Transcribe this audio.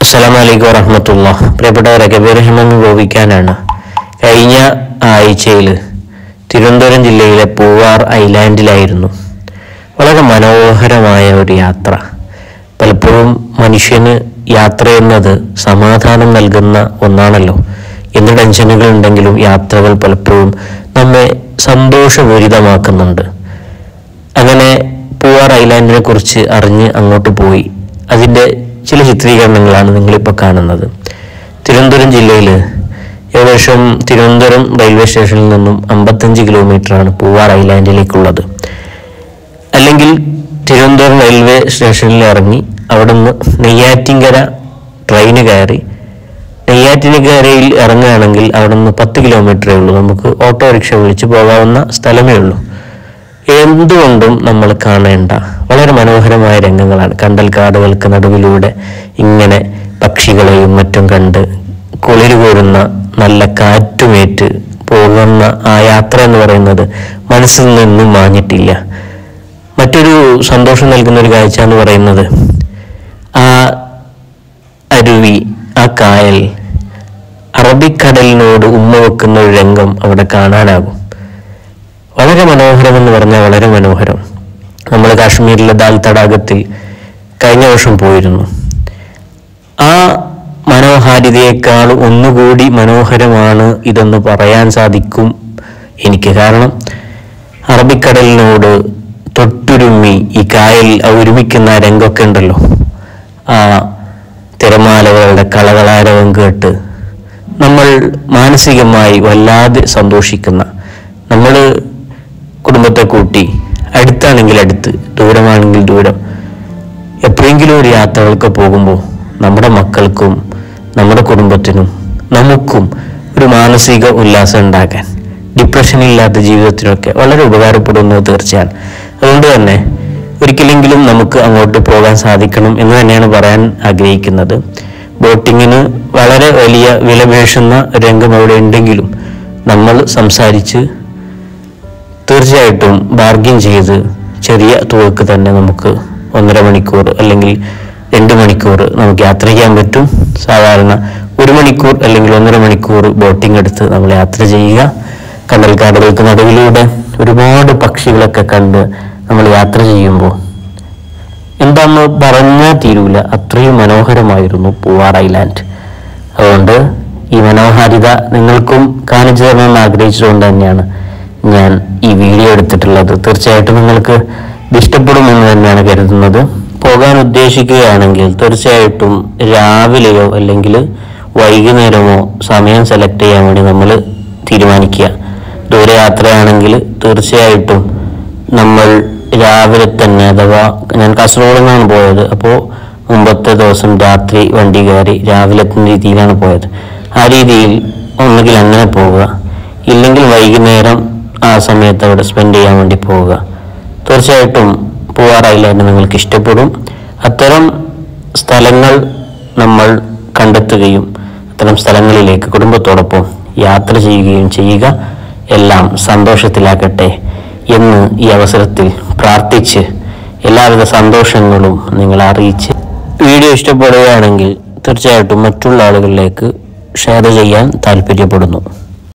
അസ്സലാമു അലൈക്കും വറഹമത്തുള്ള പ്രിയപ്പെട്ടവരെ കബീർ അഹമ്മദ് ഗോപിക്കാനാണ് കഴിഞ്ഞ ആഴ്ചയിൽ തിരുവനന്തപുരം ജില്ലയിലെ പൂവാർ ഐലാൻഡിലായിരുന്നു വളരെ മനോഹരമായ ഒരു യാത്ര പലപ്പോഴും മനുഷ്യന് യാത്ര എന്നത് സമാധാനം നൽകുന്ന ഒന്നാണല്ലോ എന്ത് ടെൻഷനുകൾ ഉണ്ടെങ്കിലും യാത്രകൾ പലപ്പോഴും നമ്മെ സന്തോഷപൂരിതമാക്കുന്നുണ്ട് അങ്ങനെ പൂവാർ ഐലാൻഡിനെ കുറിച്ച് അറിഞ്ഞ് അങ്ങോട്ട് പോയി അതിൻ്റെ ചില ചിത്രീകരണങ്ങളാണ് നിങ്ങളിപ്പോൾ കാണുന്നത് തിരുവനന്തപുരം ജില്ലയിൽ ഏകദേശം തിരുവനന്തപുരം റെയിൽവേ സ്റ്റേഷനിൽ നിന്നും അമ്പത്തഞ്ച് കിലോമീറ്ററാണ് പൂവാർ ഐലാൻഡിലേക്കുള്ളത് അല്ലെങ്കിൽ തിരുവനന്തപുരം റെയിൽവേ സ്റ്റേഷനിൽ ഇറങ്ങി അവിടുന്ന് നെയ്യാറ്റിൻകര ട്രെയിന് കയറി നെയ്യാറ്റിൻകരയിൽ ഇറങ്ങുകയാണെങ്കിൽ അവിടുന്ന് പത്ത് കിലോമീറ്ററേ ഉള്ളൂ നമുക്ക് ഓട്ടോറിക്ഷ വിളിച്ച് പോകാവുന്ന സ്ഥലമേ ഉള്ളൂ എന്തുകൊണ്ടും നമ്മൾ കാണേണ്ട വളരെ മനോഹരമായ രംഗങ്ങളാണ് കണ്ടൽ കാടുകൾക്ക് നടുവിലൂടെ ഇങ്ങനെ പക്ഷികളെയും മറ്റും കണ്ട് കുളിര് കോരുന്ന നല്ല കാറ്റുമേറ്റ് പോകുന്ന ആ യാത്ര എന്ന് പറയുന്നത് മനസ്സിൽ നിന്നും മാഞ്ഞിട്ടില്ല മറ്റൊരു സന്തോഷം നൽകുന്ന ഒരു കാഴ്ച എന്ന് പറയുന്നത് ആ അരുവി ആ കായൽ അറബിക്കടലിനോട് ഉമ്മ വെക്കുന്ന ഒരു രംഗം അവിടെ കാണാനാകും വളരെ മനോഹരം എന്ന് പറഞ്ഞാൽ വളരെ മനോഹരം നമ്മൾ കാശ്മീരിലെ ദാൽ തടാകത്തിൽ കഴിഞ്ഞ വർഷം പോയിരുന്നു ആ മനോഹാരിതയേക്കാൾ ഒന്നുകൂടി മനോഹരമാണ് ഇതെന്ന് പറയാൻ സാധിക്കും എനിക്ക് കാരണം അറബിക്കടലിനോട് തൊട്ടുരുമ്മി ഈ കായൽ ആ ഒരുമിക്കുന്ന ആ രംഗമൊക്കെ ഉണ്ടല്ലോ ആ തിരമാലകളുടെ കളകളാരവം കേട്ട് നമ്മൾ മാനസികമായി വല്ലാതെ സന്തോഷിക്കുന്ന നമ്മൾ കുടുംബത്തെ കൂട്ടി അടുത്താണെങ്കിൽ അടുത്ത് ദൂരമാണെങ്കിൽ ദൂരം എപ്പോഴെങ്കിലും ഒരു യാത്രകൾക്ക് പോകുമ്പോൾ നമ്മുടെ മക്കൾക്കും നമ്മുടെ കുടുംബത്തിനും നമുക്കും ഒരു മാനസിക ഉല്ലാസം ഉണ്ടാക്കാൻ ഡിപ്രഷൻ ഇല്ലാത്ത ജീവിതത്തിനൊക്കെ വളരെ ഉപകാരപ്പെടുന്നത് തീർച്ചയാണ് അതുകൊണ്ട് തന്നെ ഒരിക്കലെങ്കിലും നമുക്ക് അങ്ങോട്ട് പോകാൻ സാധിക്കണം എന്ന് തന്നെയാണ് പറയാൻ ആഗ്രഹിക്കുന്നത് ബോട്ടിങ്ങിന് വളരെ വലിയ വിലപേശുന്ന രംഗം അവിടെ ഉണ്ടെങ്കിലും നമ്മൾ സംസാരിച്ച് തീർച്ചയായിട്ടും ബാർഗിൻ ചെയ്ത് ചെറിയ തുകക്ക് തന്നെ നമുക്ക് ഒന്നര മണിക്കൂർ അല്ലെങ്കിൽ രണ്ട് മണിക്കൂർ നമുക്ക് യാത്ര ചെയ്യാൻ പറ്റും സാധാരണ ഒരു മണിക്കൂർ അല്ലെങ്കിൽ ഒന്നര മണിക്കൂർ ബോട്ടിംഗ് എടുത്ത് നമ്മൾ യാത്ര ചെയ്യുക കണ്ടൽക്കാടുകൾക്ക് നടുവിലൂടെ ഒരുപാട് പക്ഷികളൊക്കെ കണ്ട് നമ്മൾ യാത്ര ചെയ്യുമ്പോൾ എന്താന്ന് പറഞ്ഞാൽ തീരൂല അത്രയും മനോഹരമായിരുന്നു പൂവാർ ഐലാൻഡ് അതുകൊണ്ട് ഈ മനോഹാരിത നിങ്ങൾക്കും കാണിച്ചു തരണമെന്ന് ആഗ്രഹിച്ചുകൊണ്ട് തന്നെയാണ് ഞാൻ ഈ വീഡിയോ എടുത്തിട്ടുള്ളത് തീർച്ചയായിട്ടും നിങ്ങൾക്ക് ഇത് ഇഷ്ടപ്പെടുമെന്ന് തന്നെയാണ് കരുതുന്നത് പോകാൻ ഉദ്ദേശിക്കുകയാണെങ്കിൽ തീർച്ചയായിട്ടും രാവിലെയോ അല്ലെങ്കിൽ വൈകുന്നേരമോ സമയം സെലക്ട് ചെയ്യാൻ വേണ്ടി നമ്മൾ തീരുമാനിക്കുക ദൂരയാത്രയാണെങ്കിൽ തീർച്ചയായിട്ടും നമ്മൾ രാവിലെ തന്നെ അഥവാ ഞാൻ കാസർഗോഡ് നിന്നാണ് പോയത് അപ്പോൾ മുമ്പത്തെ ദിവസം രാത്രി വണ്ടി കയറി രാവിലെ എത്തുന്ന രീതിയിലാണ് പോയത് ആ രീതിയിൽ ഒന്നുകിൽ അങ്ങനെ പോവുക ഇല്ലെങ്കിൽ വൈകുന്നേരം ആ സമയത്ത് അവിടെ സ്പെൻഡ് ചെയ്യാൻ വേണ്ടി പോവുക തീർച്ചയായിട്ടും പൂവാർ ഐലാൻഡ് നിങ്ങൾക്ക് ഇഷ്ടപ്പെടും അത്തരം സ്ഥലങ്ങൾ നമ്മൾ കണ്ടെത്തുകയും അത്തരം സ്ഥലങ്ങളിലേക്ക് കുടുംബത്തോടൊപ്പം യാത്ര ചെയ്യുകയും ചെയ്യുക എല്ലാം സന്തോഷത്തിലാക്കട്ടെ എന്ന് ഈ അവസരത്തിൽ പ്രാർത്ഥിച്ച് എല്ലാവിധ സന്തോഷങ്ങളും നിങ്ങളെ അറിയിച്ച് വീഡിയോ ഇഷ്ടപ്പെടുകയാണെങ്കിൽ തീർച്ചയായിട്ടും മറ്റുള്ള ആളുകളിലേക്ക് ഷെയർ ചെയ്യാൻ താല്പര്യപ്പെടുന്നു